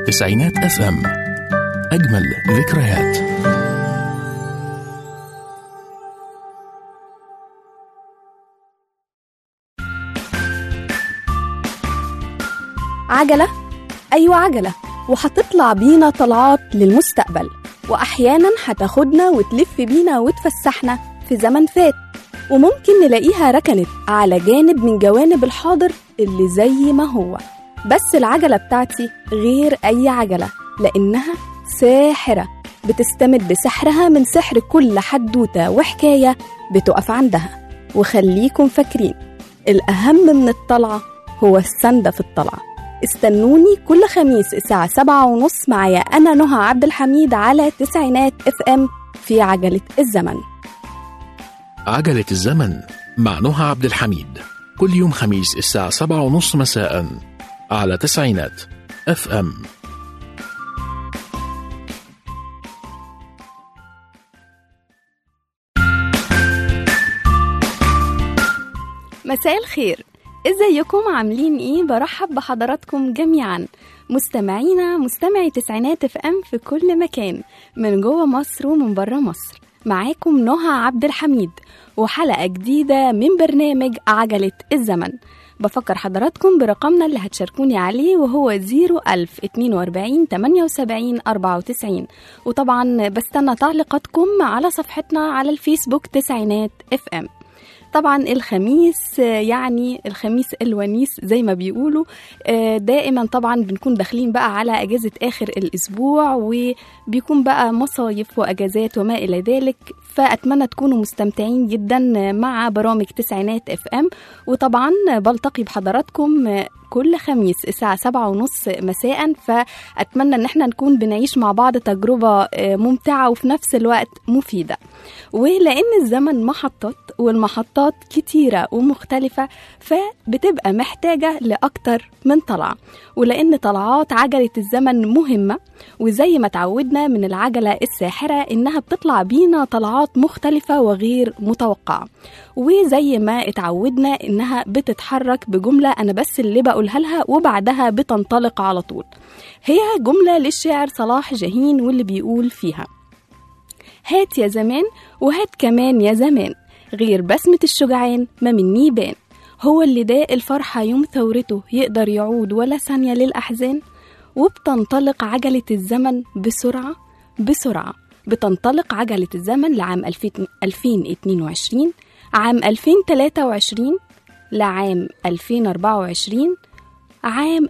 تسعينات اف ام اجمل ذكريات عجلة؟ أيوة عجلة وهتطلع بينا طلعات للمستقبل وأحيانا هتاخدنا وتلف بينا وتفسحنا في زمن فات وممكن نلاقيها ركنت على جانب من جوانب الحاضر اللي زي ما هو بس العجلة بتاعتي غير أي عجلة لأنها ساحرة بتستمد بسحرها من سحر كل حدوتة وحكاية بتقف عندها وخليكم فاكرين الأهم من الطلعة هو السندة في الطلعة استنوني كل خميس الساعة سبعة ونص معايا أنا نهى عبد الحميد على تسعينات اف ام في عجلة الزمن عجلة الزمن مع نهى عبد الحميد كل يوم خميس الساعة سبعة ونص مساء على تسعينات اف ام مساء الخير ازيكم عاملين ايه برحب بحضراتكم جميعا مستمعينا مستمعي تسعينات اف ام في كل مكان من جوه مصر ومن بره مصر معاكم نهى عبد الحميد وحلقة جديدة من برنامج عجلة الزمن بفكر حضراتكم برقمنا اللي هتشاركوني عليه وهو 01042 78 94 وطبعا بستنى تعليقاتكم على صفحتنا على الفيسبوك تسعينات اف ام طبعا الخميس آه، يعني الخميس الونيس زي ما بيقولوا آه، دائما طبعا بنكون داخلين بقى على اجازه اخر الاسبوع وبيكون بقى مصايف واجازات وما الى ذلك فاتمنى تكونوا مستمتعين جدا مع برامج تسعينات اف ام وطبعا بلتقي بحضراتكم آه، كل خميس الساعة سبعة ونص مساء فأتمنى إن احنا نكون بنعيش مع بعض تجربة آه، ممتعة وفي نفس الوقت مفيدة ولأن الزمن محطات والمحطات كتيرة ومختلفة فبتبقى محتاجة لأكتر من طلعة ولأن طلعات عجلة الزمن مهمة وزي ما تعودنا من العجلة الساحرة إنها بتطلع بينا طلعات مختلفة وغير متوقعة وزي ما اتعودنا إنها بتتحرك بجملة أنا بس اللي بقولها لها وبعدها بتنطلق على طول هي جملة للشاعر صلاح جاهين واللي بيقول فيها هات يا زمان وهات كمان يا زمان غير بسمة الشجعان ما مني بان هو اللي داق الفرحة يوم ثورته يقدر يعود ولا ثانية للأحزان وبتنطلق عجلة الزمن بسرعة بسرعة بتنطلق عجلة الزمن لعام 2000 2022 عام 2023 لعام 2024 عام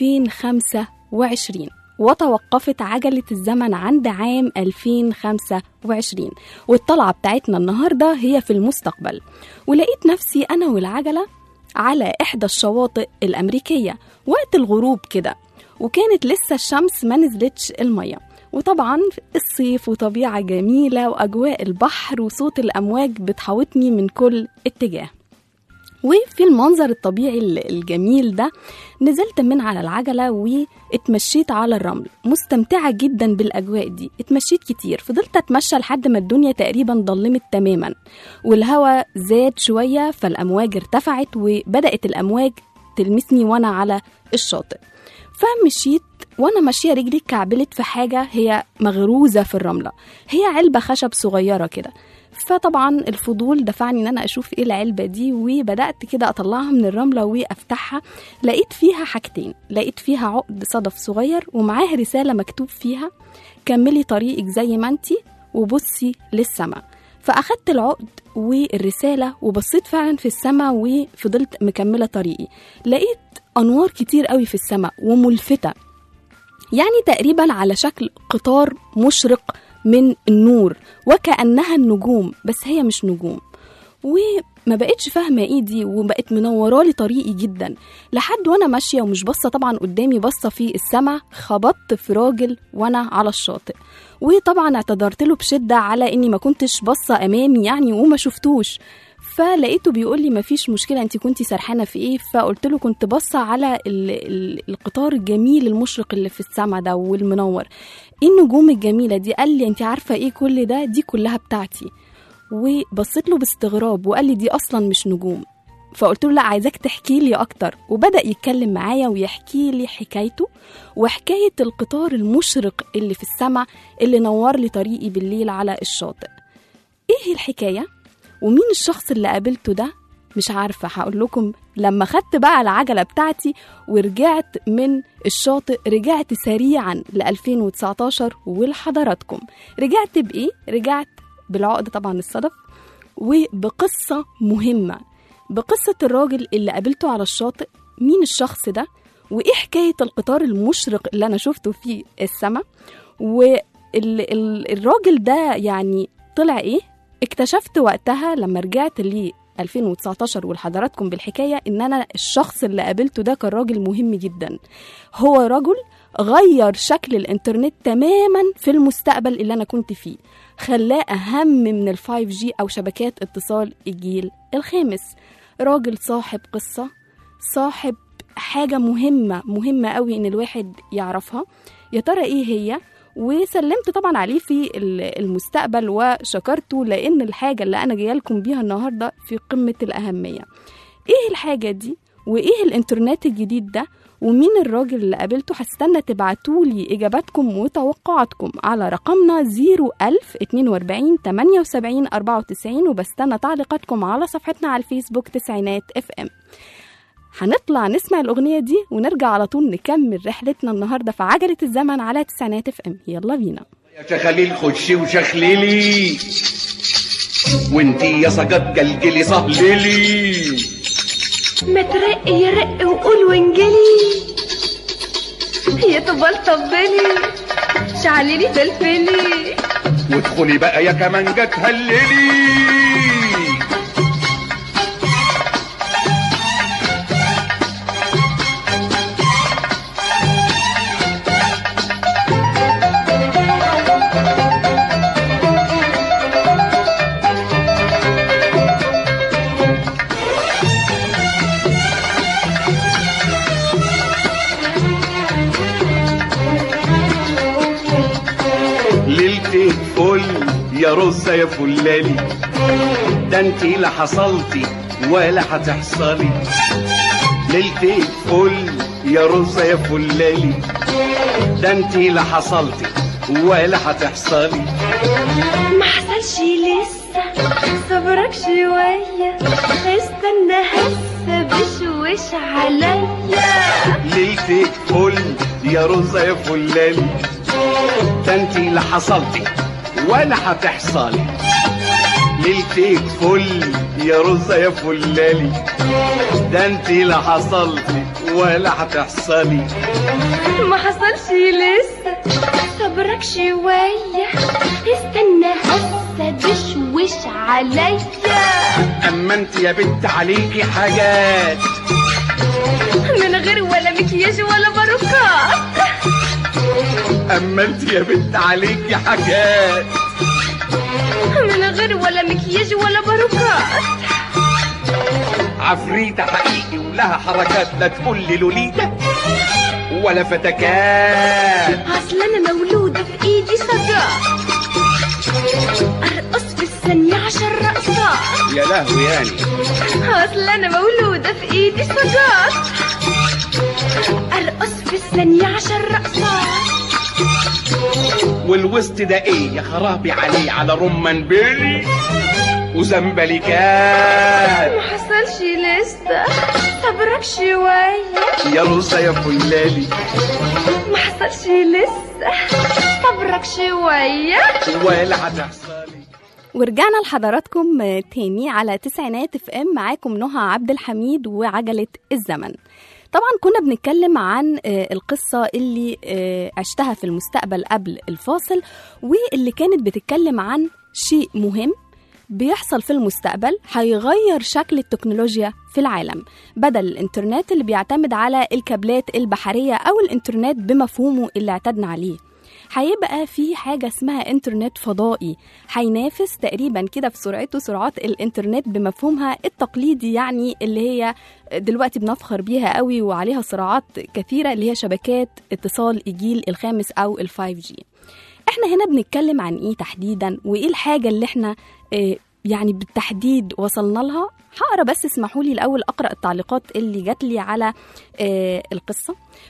2025 وتوقفت عجلة الزمن عند عام 2025 والطلعة بتاعتنا النهاردة هي في المستقبل ولقيت نفسي أنا والعجلة على إحدى الشواطئ الأمريكية وقت الغروب كده وكانت لسه الشمس ما نزلتش المية وطبعا الصيف وطبيعة جميلة وأجواء البحر وصوت الأمواج بتحاوطني من كل اتجاه وفي المنظر الطبيعي ال- الجميل ده نزلت من على العجلة واتمشيت على الرمل مستمتعة جدا بالأجواء دي اتمشيت كتير فضلت أتمشى لحد ما الدنيا تقريبا ضلمت تماما والهواء زاد شوية فالأمواج ارتفعت وبدأت الأمواج تلمسني وأنا على الشاطئ فمشيت وانا ماشيه رجلي اتكعبلت في حاجه هي مغروزه في الرمله هي علبه خشب صغيره كده فطبعا الفضول دفعني ان انا اشوف ايه العلبه دي وبدات كده اطلعها من الرمله وافتحها لقيت فيها حاجتين لقيت فيها عقد صدف صغير ومعاه رساله مكتوب فيها كملي طريقك زي ما انتي وبصي للسماء فاخدت العقد والرساله وبصيت فعلا في السماء وفضلت مكمله طريقي لقيت انوار كتير قوي في السماء وملفته يعني تقريبا على شكل قطار مشرق من النور وكأنها النجوم بس هي مش نجوم وما بقتش فاهمه ايه دي وبقت منورالي طريقي جدا لحد وانا ماشيه ومش باصه طبعا قدامي باصه في السما خبطت في راجل وانا على الشاطئ وطبعا اعتذرت له بشده على اني ما كنتش باصه امامي يعني وما شفتوش فلقيته بيقول لي مفيش مشكله انت كنتي سرحانه في ايه فقلت له كنت باصه على ال ال القطار الجميل المشرق اللي في السما ده والمنور ايه النجوم الجميله دي قال لي انت عارفه ايه كل ده دي كلها بتاعتي وبصيت له باستغراب وقال لي دي اصلا مش نجوم فقلت له لا عايزاك تحكي لي اكتر وبدا يتكلم معايا ويحكي لي حكايته وحكايه القطار المشرق اللي في السماء اللي نور لي طريقي بالليل على الشاطئ ايه الحكايه ومين الشخص اللي قابلته ده مش عارفة هقول لكم لما خدت بقى العجلة بتاعتي ورجعت من الشاطئ رجعت سريعا ل 2019 ولحضراتكم رجعت بإيه؟ رجعت بالعقد طبعا الصدف وبقصة مهمة بقصة الراجل اللي قابلته على الشاطئ مين الشخص ده وإيه حكاية القطار المشرق اللي أنا شفته في السماء والراجل ده يعني طلع إيه اكتشفت وقتها لما رجعت لي 2019 ولحضراتكم بالحكاية إن أنا الشخص اللي قابلته ده كان راجل مهم جدا هو رجل غير شكل الإنترنت تماما في المستقبل اللي أنا كنت فيه خلاه أهم من ال 5G أو شبكات اتصال الجيل الخامس راجل صاحب قصة صاحب حاجة مهمة مهمة قوي إن الواحد يعرفها يا ترى إيه هي وسلمت طبعا عليه في المستقبل وشكرته لان الحاجه اللي انا جايه لكم بيها النهارده في قمه الاهميه ايه الحاجه دي وايه الانترنت الجديد ده ومين الراجل اللي قابلته هستنى تبعتولي اجاباتكم وتوقعاتكم على رقمنا 01000 42 78 94 وبستنى تعليقاتكم على صفحتنا على الفيسبوك تسعينات اف ام هنطلع نسمع الأغنية دي ونرجع على طول نكمل رحلتنا النهاردة في عجلة الزمن على تسعينات اف ام يلا بينا يا خليل خشي وشخللي وانتي يا سجاد جلجلي صهللي ما ترق يا رق وقول وانجلي يا طبال طبلي شعللي فلفلي وادخلي بقى يا كمانجة تهللي ليلتك فل يا رزة يا فلالي ده انتي لا حصلتي ولا هتحصلي ليلتك فل يا رزة يا فلالي ده انتي لا حصلتي ولا هتحصلي ما حصلش لسه صبرك شوية استنى هسه بشوش عليا ليلتك فل يا رزة يا فلالي ده انتي لا حصلتي ولا هتحصلي ليلتك فل يا رزة يا فلالي ده انتي لا حصلتي ولا هتحصلي ما حصلش لسه صبرك شوية استنى هسه بشوش عليا اما انت يا بنت عليكي حاجات من غير ولا مكياج ولا باروكات اما انت يا بنت عليكي حاجات من غير ولا مكياج ولا باروكات عفريتة حقيقي ولها حركات لا تقول لي لوليتا ولا فتكات اصل انا مولودة في ايدي صدى ارقص في الثانية عشر رقصات يا لهوي يعني اصل انا مولودة في ايدي صدى ارقص في الثانية عشر رقصات والوسط ده ايه يا خرابي عليه على رمان بيلي وزنبلكات ما حصلش لسه صبرك شوية يا رزة يا فلالي ما حصلش لسه صبرك شوية ولا هتحصلي ورجعنا لحضراتكم آه، تاني على تسعينات اف ام معاكم نهى عبد الحميد وعجلة الزمن طبعا كنا بنتكلم عن آه، القصة اللي آه، عشتها في المستقبل قبل الفاصل واللي كانت بتتكلم عن شيء مهم بيحصل في المستقبل هيغير شكل التكنولوجيا في العالم بدل الانترنت اللي بيعتمد على الكابلات البحرية أو الانترنت بمفهومه اللي اعتدنا عليه هيبقى في حاجة اسمها انترنت فضائي هينافس تقريبا كده في سرعته سرعات الانترنت بمفهومها التقليدي يعني اللي هي دلوقتي بنفخر بيها قوي وعليها صراعات كثيرة اللي هي شبكات اتصال الجيل الخامس أو ال 5G احنا هنا بنتكلم عن ايه تحديدا وايه الحاجة اللي احنا اه يعني بالتحديد وصلنا لها هقرا بس اسمحوا لي الاول اقرا التعليقات اللي جات لي على آه القصه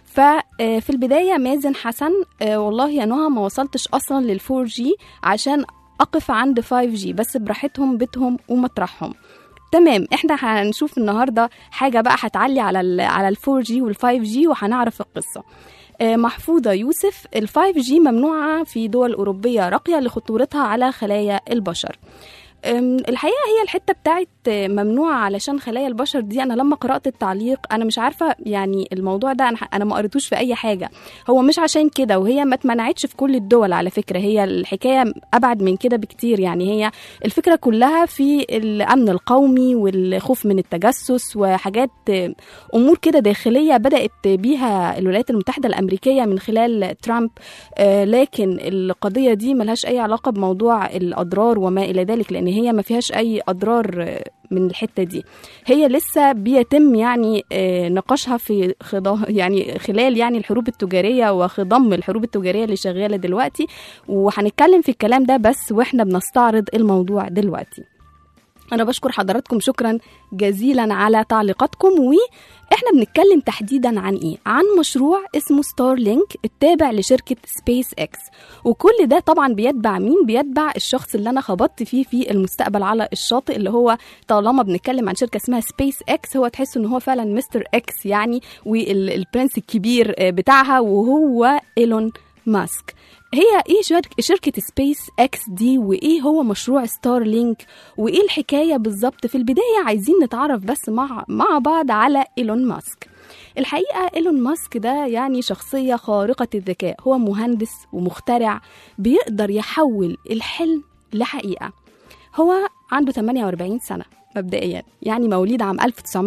ففي البدايه مازن حسن آه والله يا نهى ما وصلتش اصلا للفور جي عشان اقف عند 5 جي بس براحتهم بيتهم ومطرحهم تمام احنا هنشوف النهارده حاجه بقى هتعلي على ال على ال 4 جي وال 5 جي وهنعرف القصه آه، محفوظة يوسف ال 5 جي ممنوعة في دول أوروبية راقية لخطورتها على خلايا البشر أم، الحقيقه هي الحته بتاعت ممنوعه علشان خلايا البشر دي انا لما قرات التعليق انا مش عارفه يعني الموضوع ده انا انا ما قريتوش في اي حاجه هو مش عشان كده وهي ما اتمنعتش في كل الدول على فكره هي الحكايه ابعد من كده بكتير يعني هي الفكره كلها في الامن القومي والخوف من التجسس وحاجات امور كده داخليه بدات بيها الولايات المتحده الامريكيه من خلال ترامب آه، لكن القضيه دي ملهاش اي علاقه بموضوع الاضرار وما الى ذلك لان هي ما فيهاش اي اضرار آه، من الحته دي هي لسه بيتم يعني آه، نقاشها في خضا يعني خلال يعني الحروب التجاريه وخضم الحروب التجاريه اللي شغاله دلوقتي وهنتكلم في الكلام ده بس واحنا بنستعرض الموضوع دلوقتي أنا بشكر حضراتكم شكرا جزيلا على تعليقاتكم وإحنا بنتكلم تحديدا عن إيه؟ عن مشروع اسمه ستار لينك التابع لشركة سبيس إكس وكل ده طبعا بيتبع مين؟ بيتبع الشخص اللي أنا خبطت فيه في المستقبل على الشاطئ اللي هو طالما بنتكلم عن شركة اسمها سبيس إكس هو تحس إن هو فعلا مستر إكس يعني والبرنس الكبير بتاعها وهو إيلون ماسك هي ايه شرك- شركة سبيس اكس دي وايه هو مشروع ستار لينك وايه الحكاية بالظبط في البداية عايزين نتعرف بس مع مع بعض على ايلون ماسك الحقيقة ايلون ماسك ده يعني شخصية خارقة الذكاء هو مهندس ومخترع بيقدر يحول الحلم لحقيقة هو عنده 48 سنة مبدئيا يعني مواليد عام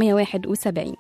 1971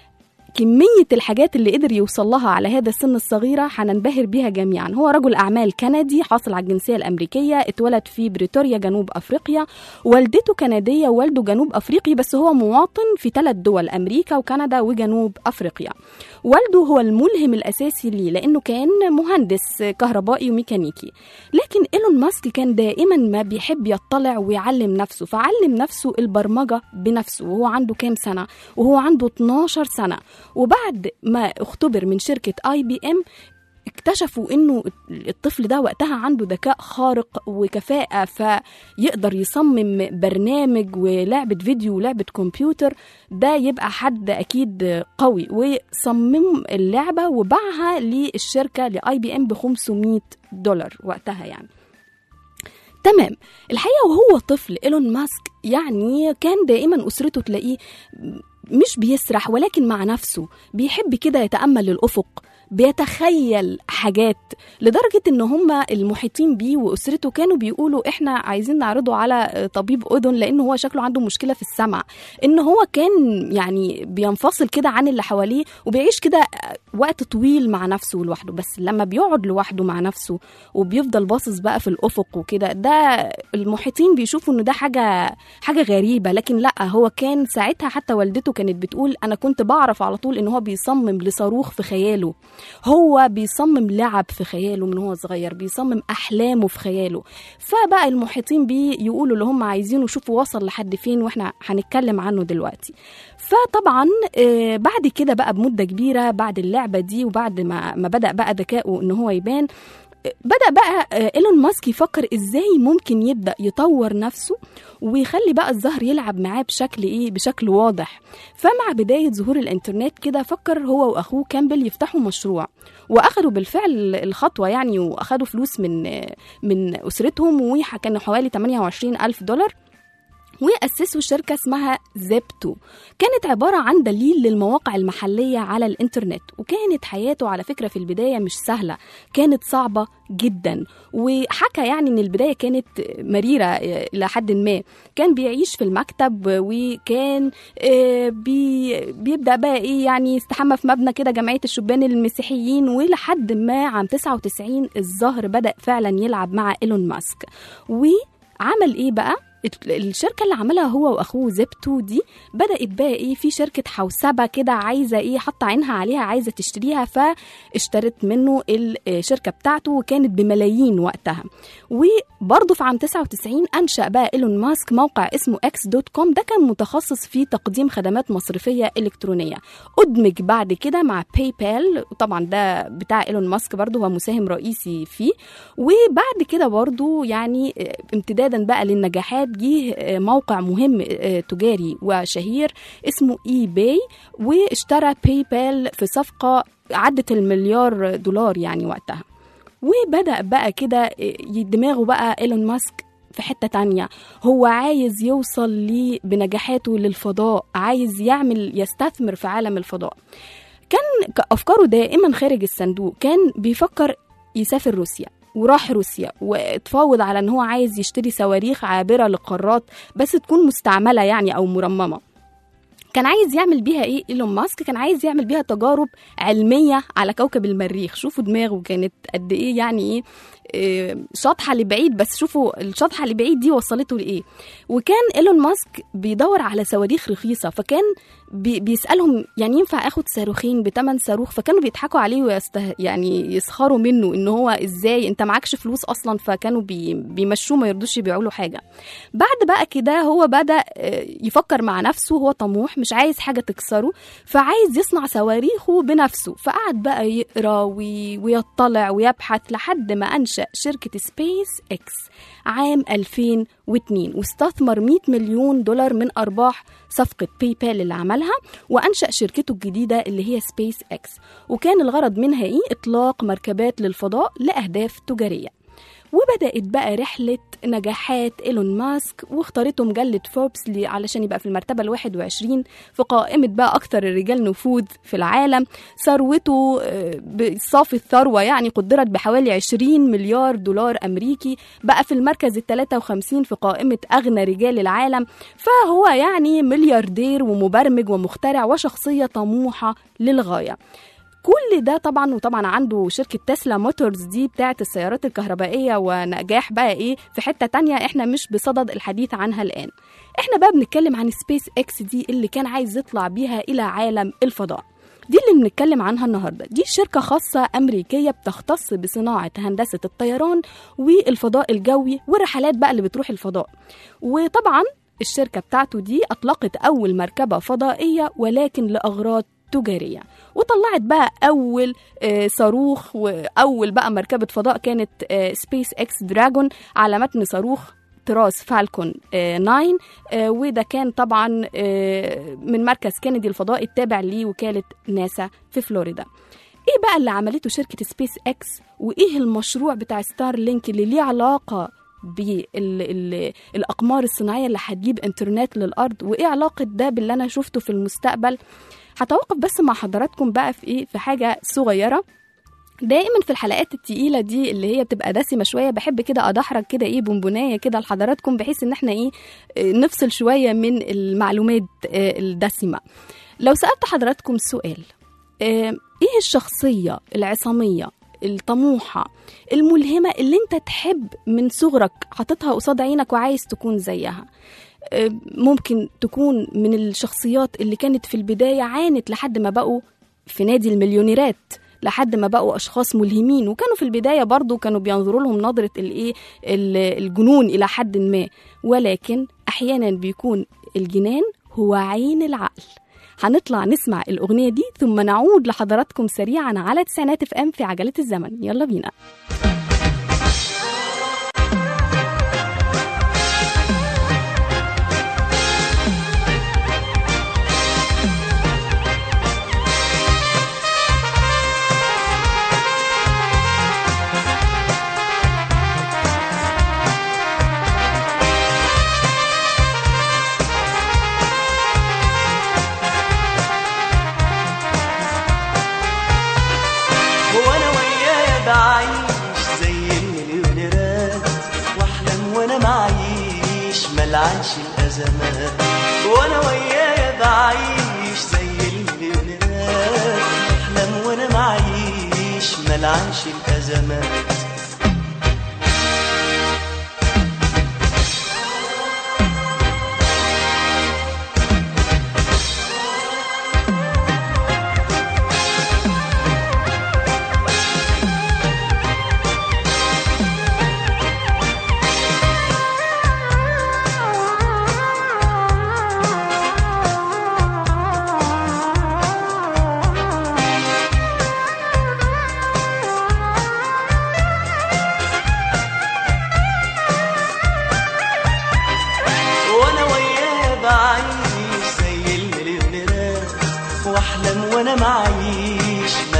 كمية الحاجات اللي قدر يوصل لها على هذا السن الصغيرة هننبهر بيها جميعا هو رجل أعمال كندي حاصل على الجنسية الأمريكية اتولد في بريطانيا جنوب أفريقيا والدته كندية ووالده جنوب أفريقي بس هو مواطن في ثلاث دول أمريكا وكندا وجنوب أفريقيا والده هو الملهم الأساسي ليه لأنه كان مهندس كهربائي وميكانيكي لكن إيلون ماسك كان دائما ما بيحب يطلع ويعلم نفسه فعلم نفسه البرمجة بنفسه وهو عنده كام سنة وهو عنده 12 سنة وبعد ما اختبر من شركة اي بي ام اكتشفوا انه الطفل ده وقتها عنده ذكاء خارق وكفاءة فيقدر يصمم برنامج ولعبة فيديو ولعبة كمبيوتر ده يبقى حد اكيد قوي وصمم اللعبة وباعها للشركة لاي بي ام ب 500 دولار وقتها يعني تمام الحقيقة وهو طفل إيلون ماسك يعني كان دائما أسرته تلاقيه مش بيسرح ولكن مع نفسه بيحب كده يتأمل الأفق بيتخيل حاجات لدرجة ان هم المحيطين بيه واسرته كانوا بيقولوا احنا عايزين نعرضه على طبيب اذن لان هو شكله عنده مشكلة في السمع ان هو كان يعني بينفصل كده عن اللي حواليه وبيعيش كده وقت طويل مع نفسه لوحده بس لما بيقعد لوحده مع نفسه وبيفضل باصص بقى في الافق وكده ده المحيطين بيشوفوا ان ده حاجة حاجة غريبة لكن لا هو كان ساعتها حتى والدته كانت بتقول انا كنت بعرف على طول ان هو بيصمم لصاروخ في خياله هو بيصمم لعب في خياله من هو صغير بيصمم احلامه في خياله فبقى المحيطين بيه يقولوا اللي هم عايزينه شوفوا وصل لحد فين واحنا هنتكلم عنه دلوقتي فطبعا آه، بعد كده بقى بمده كبيره بعد اللعبه دي وبعد ما ما بدا بقى ذكائه ان هو يبان بدأ بقى آه، ايلون ماسك يفكر ازاي ممكن يبدأ يطور نفسه ويخلي بقى الظهر يلعب معاه بشكل ايه بشكل واضح فمع بداية ظهور الانترنت كده فكر هو واخوه كامبل يفتحوا مشروع واخدوا بالفعل الخطوة يعني واخدوا فلوس من آه، من اسرتهم وكانوا حوالي 28 الف دولار وأسسوا شركة اسمها زيبتو كانت عبارة عن دليل للمواقع المحلية على الإنترنت وكانت حياته على فكرة في البداية مش سهلة كانت صعبة جدا وحكى يعني إن البداية كانت مريرة إلى حد ما كان بيعيش في المكتب وكان آه، بي بيبدأ بقى إيه يعني يستحمى في مبنى كده جمعية الشبان المسيحيين ولحد ما عام 99 الظهر بدأ فعلا يلعب مع إيلون ماسك وعمل إيه بقى الت- الشركه اللي عملها هو واخوه زبتو دي بدات بقى ايه في شركه حوسبه كده عايزه ايه حاطه عينها عليها عايزه تشتريها فاشترت منه الشركه بتاعته وكانت بملايين وقتها وبرضه في عام 99 انشا بقى ايلون ماسك موقع اسمه اكس دوت كوم ده كان متخصص في تقديم خدمات مصرفيه الكترونيه ادمج بعد كده مع باي بال طبعا ده بتاع ايلون ماسك برضه هو مساهم رئيسي فيه وبعد كده برضه يعني آه، امتدادا بقى للنجاحات جه آه، موقع مهم آه، تجاري وشهير اسمه اي باي واشترى باي بال في صفقه عدت المليار دولار يعني وقتها وبدأ بقى كده دماغه بقى ايلون ماسك في حتة تانية هو عايز يوصل لي بنجاحاته للفضاء عايز يعمل يستثمر في عالم الفضاء كان أفكاره دائما خارج الصندوق كان بيفكر يسافر روسيا وراح روسيا واتفاوض على ان هو عايز يشتري صواريخ عابرة للقارات بس تكون مستعملة يعني او مرممة كان عايز يعمل بيها ايه ايلون ماسك كان عايز يعمل بيها تجارب علميه على كوكب المريخ شوفوا دماغه كانت قد ايه يعني ايه إيه، شاطحه لبعيد بس شوفوا الشاطحه لبعيد دي وصلته لايه وكان ايلون ماسك بيدور على صواريخ رخيصه فكان بي بيسالهم يعني ينفع اخد صاروخين بتمن صاروخ فكانوا بيضحكوا عليه ويسته يعني يسخروا منه ان هو ازاي انت معكش فلوس اصلا فكانوا بي بيمشوه ما يرضوش يبيعوا له حاجه بعد بقى كده هو بدا آه، يفكر مع نفسه هو طموح مش عايز حاجه تكسره فعايز يصنع صواريخه بنفسه فقعد بقى يقرا وي- ويطلع ويبحث لحد ما انشا شركه سبيس اكس عام 2002 واستثمر 100 مليون دولار من ارباح صفقه باي بال اللي عملها وانشا شركته الجديده اللي هي سبيس اكس وكان الغرض منها ايه اطلاق مركبات للفضاء لاهداف تجاريه وبدأت بقى رحلة نجاحات إيلون ماسك واختارته مجلة فوربس لي- علشان يبقى في المرتبة الواحد وعشرين في قائمة بقى أكثر الرجال نفوذ في العالم ثروته آه، بصافي الثروة يعني قدرت بحوالي 20 مليار دولار أمريكي بقى في المركز ال 53 في قائمة أغنى رجال العالم فهو يعني ملياردير ومبرمج ومخترع وشخصية طموحة للغاية كل ده طبعا وطبعا عنده شركة تسلا موتورز دي بتاعة السيارات الكهربائية ونجاح بقى ايه في حتة تانية احنا مش بصدد الحديث عنها الآن احنا بقى بنتكلم عن سبيس اكس دي اللي كان عايز يطلع بيها إلى عالم الفضاء دي اللي بنتكلم عنها النهارده دي شركة خاصة أمريكية بتختص بصناعة هندسة الطيران والفضاء الجوي والرحلات بقى اللي بتروح الفضاء وطبعا الشركة بتاعته دي أطلقت أول مركبة فضائية ولكن لأغراض تجارية وطلعت بقى أول آه، صاروخ وأول بقى مركبة فضاء كانت سبيس اكس دراجون على متن صاروخ طراز فالكون آه، 9 آه، وده كان طبعا آه، من مركز كينيدي الفضائي التابع لوكالة ناسا في فلوريدا ايه بقى اللي عملته شركة سبيس اكس وايه المشروع بتاع ستار لينك اللي ليه علاقة بالأقمار الصناعية اللي هتجيب انترنت للأرض وايه علاقة ده باللي أنا شفته في المستقبل هتوقف بس مع حضراتكم بقى في ايه في حاجة صغيرة دائما في الحلقات التقيلة دي اللي هي بتبقى دسمة شوية بحب كده أدحرج كده إيه بونبوناية كده لحضراتكم بحيث إن إحنا إيه آه، نفصل شوية من المعلومات آه، الدسمة لو سألت حضراتكم سؤال آه، إيه الشخصية العصامية الطموحة الملهمة اللي انت تحب من صغرك حاططها قصاد عينك وعايز تكون زيها آه، ممكن تكون من الشخصيات اللي كانت في البداية عانت لحد ما بقوا في نادي المليونيرات لحد ما بقوا اشخاص ملهمين وكانوا في البدايه برضو كانوا بينظروا لهم نظره الايه ال- الجنون الى حد ما ولكن احيانا بيكون الجنان هو عين العقل هنطلع نسمع الاغنيه دي ثم نعود لحضراتكم سريعا على تسعينات اف ام في عجله الزمن يلا بينا هو انا ويايا بعيش زي المليونيرات واحلم وانا معيش ملعنش الازمات وانا ويايا بعيش زي المليونيرات واحلم وانا معيش ملعنش الازمات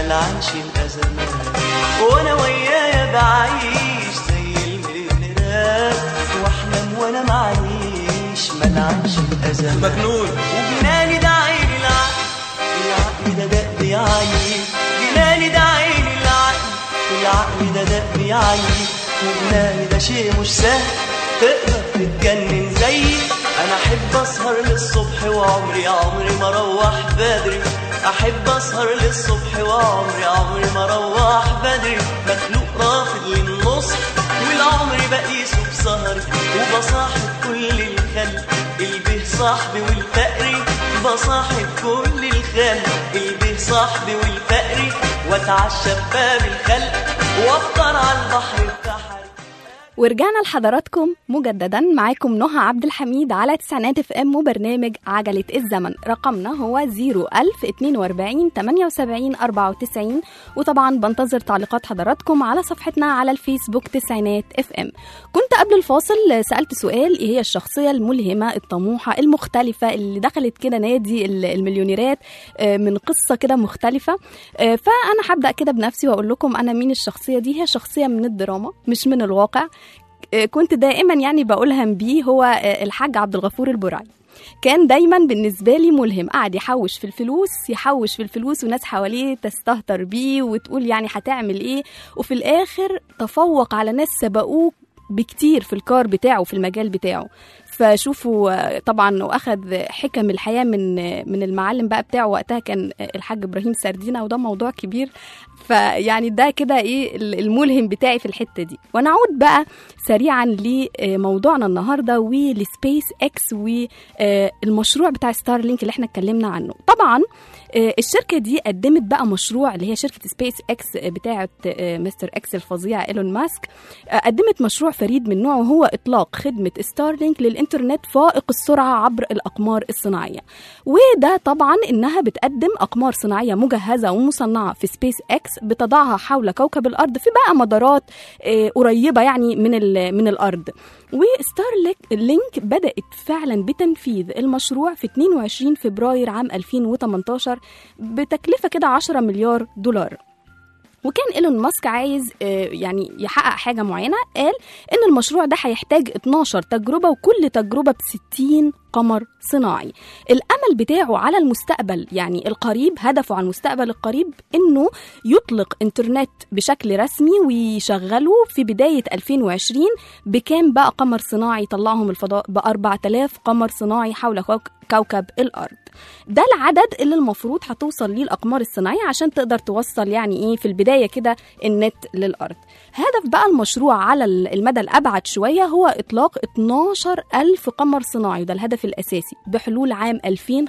ملعنش الأزمات وأنا ويايا بعيش زي المليونيرات وأحلم وأنا معيش ملعنش الأزمات مجنون وجناني ده عيني العقل العقل ده دق بيعيي جناني ده عيني العقل العقل ده دق بيعيي وجناني ده شيء مش سهل تقدر تتجنن زيي انا احب اسهر للصبح وعمري عمري ما اروح بدري احب اسهر للصبح وعمري عمري ما اروح بدري مخلوق رافض للنص والعمر بقيسه بسهري وبصاحب كل الخلق البه صاحبي والفقري بصاحب كل الخلق البه صاحبي والفقري واتعشى بباب الخلق وافطر على البحر بتاعها ورجعنا لحضراتكم مجددا معاكم نهى عبد الحميد على تسعينات اف ام وبرنامج عجلة الزمن رقمنا هو 01042 78 94 وطبعا بنتظر تعليقات حضراتكم على صفحتنا على الفيسبوك تسعينات اف ام كنت قبل الفاصل سألت سؤال ايه هي الشخصية الملهمة الطموحة المختلفة اللي دخلت كده نادي ال- المليونيرات آه، من قصة كده مختلفة آه، فأنا هبدأ كده بنفسي وأقول لكم أنا مين الشخصية دي هي شخصية من الدراما مش من الواقع آه، كنت دائما يعني بقولهم بيه هو آه، الحاج عبد الغفور البرعي كان دايما بالنسبه لي ملهم قاعد يحوش في الفلوس يحوش في الفلوس وناس حواليه تستهتر بيه وتقول يعني هتعمل ايه وفي الاخر تفوق على ناس سبقوه بكتير في الكار بتاعه في المجال بتاعه فشوفوا آه، طبعا واخد حكم الحياه من آه، من المعلم بقى بتاعه وقتها كان آه، الحاج ابراهيم سردينه وده موضوع كبير فيعني ده كده ايه الملهم بتاعي في الحته دي ونعود بقى سريعا لموضوعنا النهارده ولسبيس اكس والمشروع بتاع ستار لينك اللي احنا اتكلمنا عنه طبعا آه، الشركه دي قدمت بقى مشروع اللي هي شركه سبيس اكس بتاعه آه، مستر اكس الفظيع ايلون ماسك آه، قدمت مشروع فريد من نوعه هو اطلاق خدمه ستار لينك للانترنت فائق السرعه عبر الاقمار الصناعيه وده طبعا انها بتقدم اقمار صناعيه مجهزه ومصنعه في سبيس اكس بتضعها حول كوكب الارض في بقى مدارات آه، قريبه يعني من ال- من الارض وستار لينك بدات فعلا بتنفيذ المشروع في 22 فبراير عام 2018 بتكلفه كده 10 مليار دولار وكان ايلون ماسك عايز آه، يعني يحقق حاجه معينه قال ان المشروع ده هيحتاج 12 تجربه وكل تجربه ب 60 قمر صناعي الامل بتاعه على المستقبل يعني القريب هدفه على المستقبل القريب انه يطلق انترنت بشكل رسمي ويشغله في بدايه 2020 بكام بقى قمر صناعي يطلعهم الفضاء ب 4000 قمر صناعي حول كوك- كوكب الارض ده العدد اللي المفروض هتوصل ليه الاقمار الصناعيه عشان تقدر توصل يعني ايه في البدايه كده النت للارض هدف بقى المشروع على المدى الابعد شويه هو اطلاق 12 الف قمر صناعي وده الهدف الاساسي بحلول عام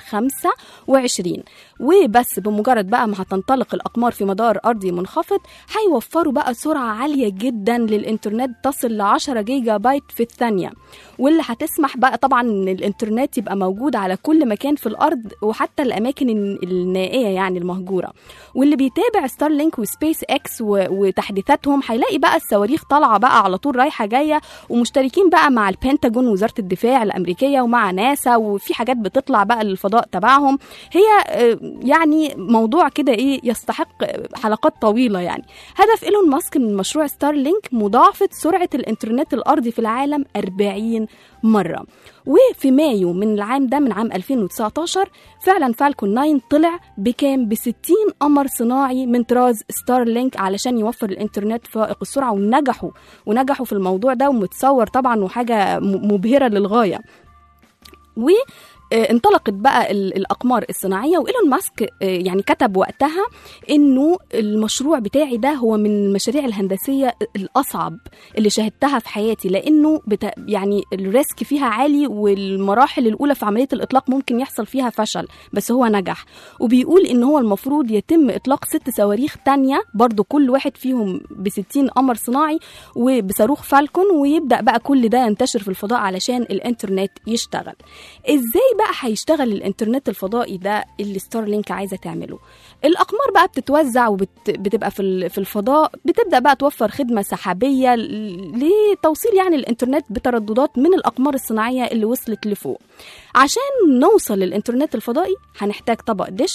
2025 وبس بمجرد بقى ما هتنطلق الاقمار في مدار ارضي منخفض هيوفروا بقى سرعه عاليه جدا للانترنت تصل ل 10 جيجا بايت في الثانيه واللي هتسمح بقى طبعا ان الانترنت يبقى موجود على كل مكان في الارض وحتى الاماكن النائيه يعني المهجوره واللي بيتابع ستار لينك وسبيس اكس و- وتحديثاتهم هيلاقي بقى الصواريخ طالعه بقى على طول رايحه جايه ومشتركين بقى مع البنتاجون وزاره الدفاع الامريكيه ومع ناسا وفي حاجات بتطلع بقى للفضاء تبعهم هي آه، يعني موضوع كده ايه يستحق حلقات طويله يعني هدف ايلون ماسك من مشروع ستار لينك مضاعفه سرعه الانترنت الارضي في العالم 40 مره وفي مايو من العام ده من عام 2019 فعلا فالكون 9 طلع بكام ب 60 قمر صناعي من طراز ستار لينك علشان يوفر الانترنت فائق السرعه ونجحوا ونجحوا في الموضوع ده ومتصور طبعا وحاجه م- مبهره للغايه و آه، انطلقت بقى ال- الاقمار الصناعيه وايلون ماسك آه، يعني كتب وقتها انه المشروع بتاعي ده هو من المشاريع الهندسيه الاصعب اللي شاهدتها في حياتي لانه بتا يعني الريسك فيها عالي والمراحل الاولى في عمليه الاطلاق ممكن يحصل فيها فشل بس هو نجح وبيقول ان هو المفروض يتم اطلاق ست صواريخ تانية برضو كل واحد فيهم ب 60 قمر صناعي وبصاروخ فالكون ويبدا بقى كل ده ينتشر في الفضاء علشان الانترنت يشتغل ازاي بقى هيشتغل الانترنت الفضائي ده اللي ستار لينك عايزه تعمله الاقمار بقى بتتوزع وبتبقى في ال- في الفضاء بتبدا بقى توفر خدمه سحابيه ل- لتوصيل يعني الانترنت بترددات من الاقمار الصناعيه اللي وصلت لفوق عشان نوصل للانترنت الفضائي هنحتاج طبق دش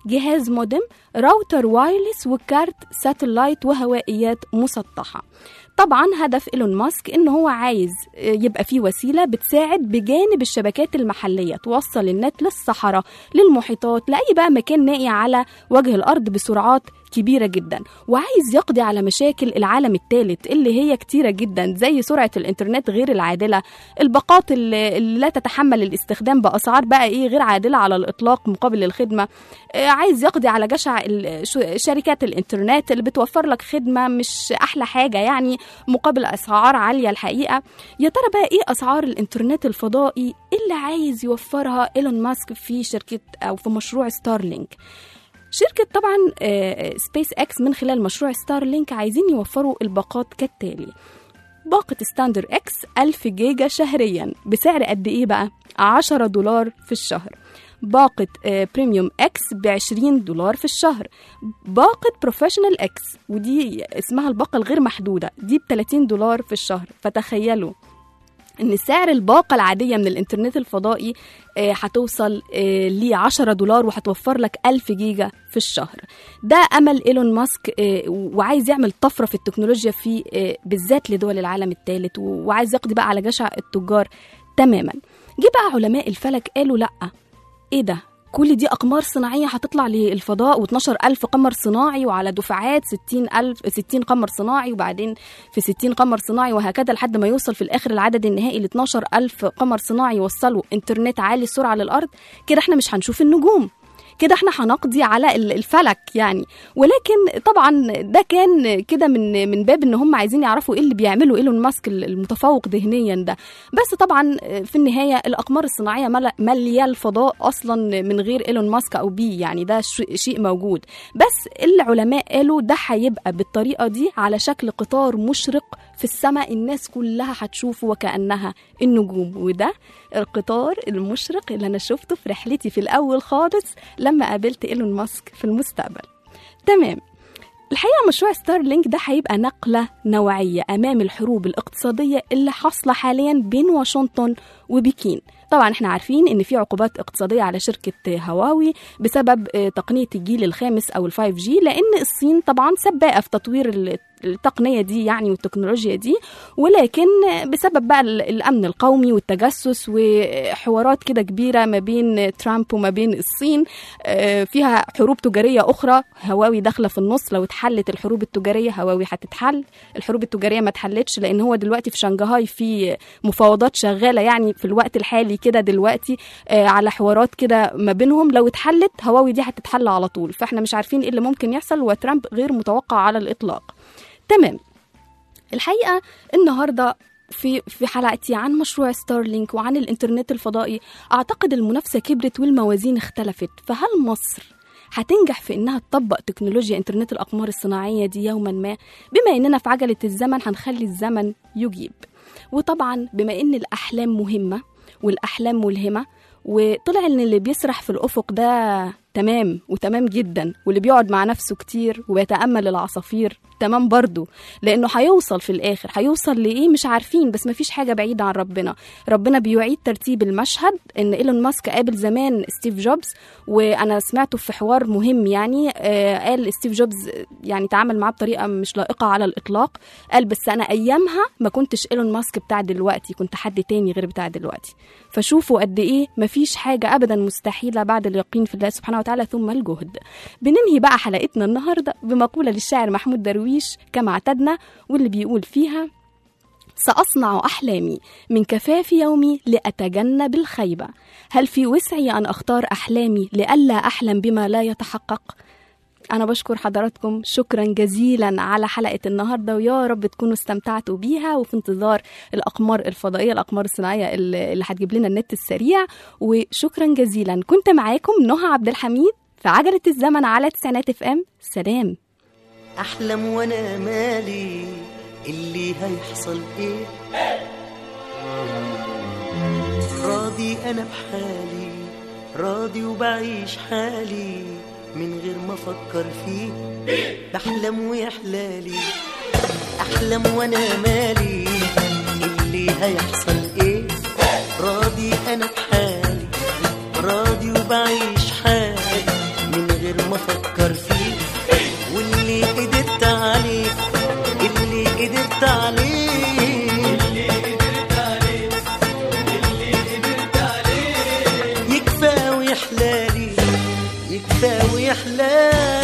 جهاز مودم راوتر وايرلس وكارت ساتلايت وهوائيات مسطحة طبعا هدف ايلون ماسك ان هو عايز يبقى فيه وسيله بتساعد بجانب الشبكات المحليه توصل النت للصحراء للمحيطات لاي بقى مكان نائي على وجه الارض بسرعات كبيرة جدا وعايز يقضي على مشاكل العالم الثالث اللي هي كتيرة جدا زي سرعة الإنترنت غير العادلة الباقات اللي اللي لا تتحمل الاستخدام بأسعار بقى إيه غير عادلة على الإطلاق مقابل الخدمة آه، عايز يقضي على جشع ال- ش- شركات الإنترنت اللي بتوفر لك خدمة مش أحلى حاجة يعني مقابل أسعار عالية الحقيقة يا ترى بقى إيه أسعار الإنترنت الفضائي اللي عايز يوفرها إيلون ماسك في شركة أو في مشروع ستارلينك شركة طبعا سبيس اكس من خلال مشروع ستارلينك عايزين يوفروا الباقات كالتالي باقة ستاندر اكس 1000 جيجا شهريا بسعر قد ايه بقى 10 دولار في الشهر باقة آه، بريميوم اكس ب 20 دولار في الشهر باقة بروفيشنال اكس ودي اسمها الباقة الغير محدودة دي ب 30 دولار في الشهر فتخيلوا ان سعر الباقة العادية من الانترنت الفضائي آه، هتوصل ل 10 دولار وهتوفر لك 1000 جيجا في الشهر ده امل ايلون ماسك آه، وعايز يعمل طفرة في التكنولوجيا في آه، بالذات لدول العالم الثالث وعايز يقضي بقى على جشع التجار تماما جه بقى علماء الفلك قالوا لا ايه ده كل دي أقمار صناعية هتطلع للفضاء و12 ألف قمر صناعي وعلى دفعات 60 ألف 60 قمر صناعي وبعدين في 60 قمر صناعي وهكذا لحد ما يوصل في الآخر العدد النهائي ل 12 ألف قمر صناعي يوصلوا إنترنت عالي السرعة للأرض كده احنا مش هنشوف النجوم كده احنا هنقضي على ال- الفلك يعني ولكن طبعا ده كان كده من من باب ان هم عايزين يعرفوا ايه اللي بيعمله ايلون ماسك المتفوق ذهنيا ده بس طبعا في النهايه الاقمار الصناعيه مل- ماليه الفضاء اصلا من غير ايلون ماسك او بيه يعني ده ش- شيء موجود بس العلماء قالوا ده هيبقى بالطريقه دي على شكل قطار مشرق في السماء الناس كلها هتشوفه وكانها النجوم وده القطار المشرق اللي انا شفته في رحلتي في الاول خالص لما قابلت ايلون ماسك في المستقبل تمام الحقيقة مشروع ستارلينك ده هيبقى نقلة نوعية أمام الحروب الاقتصادية اللي حاصلة حاليا بين واشنطن وبكين طبعا احنا عارفين ان في عقوبات اقتصادية على شركة هواوي بسبب آه، تقنية الجيل الخامس او الفايف جي لان الصين طبعا سباقة في تطوير ال- التقنية دي يعني والتكنولوجيا دي ولكن بسبب بقى ال- الأمن القومي والتجسس وحوارات كده كبيرة ما بين ترامب وما بين الصين آه، فيها حروب تجارية أخرى هواوي داخلة في النص لو اتحلت الحروب التجارية هواوي هتتحل الحروب التجارية ما اتحلتش لأن هو دلوقتي في شنغهاي في مفاوضات شغالة يعني في الوقت الحالي كده دلوقتي آه، على حوارات كده ما بينهم لو اتحلت هواوي دي هتتحل على طول فاحنا مش عارفين ايه اللي ممكن يحصل وترامب غير متوقع على الإطلاق تمام الحقيقه النهارده في في حلقتي عن مشروع ستارلينك وعن الانترنت الفضائي اعتقد المنافسه كبرت والموازين اختلفت فهل مصر هتنجح في انها تطبق تكنولوجيا انترنت الاقمار الصناعيه دي يوما ما بما اننا في عجله الزمن هنخلي الزمن يجيب وطبعا بما ان الاحلام مهمه والاحلام ملهمه وطلع ان اللي بيسرح في الافق ده تمام وتمام جدا واللي بيقعد مع نفسه كتير ويتامل العصافير تمام برضه لانه هيوصل في الاخر هيوصل لايه مش عارفين بس مفيش حاجه بعيده عن ربنا ربنا بيعيد ترتيب المشهد ان ايلون ماسك قابل زمان ستيف جوبز وانا سمعته في حوار مهم يعني آه قال ستيف جوبز يعني تعامل معاه بطريقه مش لائقه على الاطلاق قال بس انا ايامها ما كنتش ايلون ماسك بتاع دلوقتي كنت حد تاني غير بتاع دلوقتي فشوفوا قد ايه مفيش حاجه ابدا مستحيله بعد اليقين في الله سبحانه وتعالى ثم الجهد بننهي بقى حلقتنا النهارده بمقوله للشاعر محمود درويش كما اعتدنا واللي بيقول فيها سأصنع أحلامي من كفاف يومي لأتجنب الخيبة هل في وسعي أن أختار أحلامي لئلا أحلم بما لا يتحقق؟ أنا بشكر حضراتكم شكرا جزيلا على حلقة النهاردة ويا رب تكونوا استمتعتوا بيها وفي انتظار الأقمار الفضائية الأقمار الصناعية اللي اللي هتجيب لنا النت السريع وشكرا جزيلا كنت معاكم نهى عبد الحميد في عجلة الزمن على تسعينات اف ام سلام احلم وانا مالي اللي هيحصل ايه راضي انا بحالي راضي وبعيش حالي من غير ما افكر فيه بحلم ويحلالي احلم وانا مالي اللي هيحصل ايه راضي انا بحالي راضي وبعيش حالي من غير غير ما افكر فيه واللي قدرت عليه اللي قدرت عليه يكفى ويحلالي يكفى ويحلالي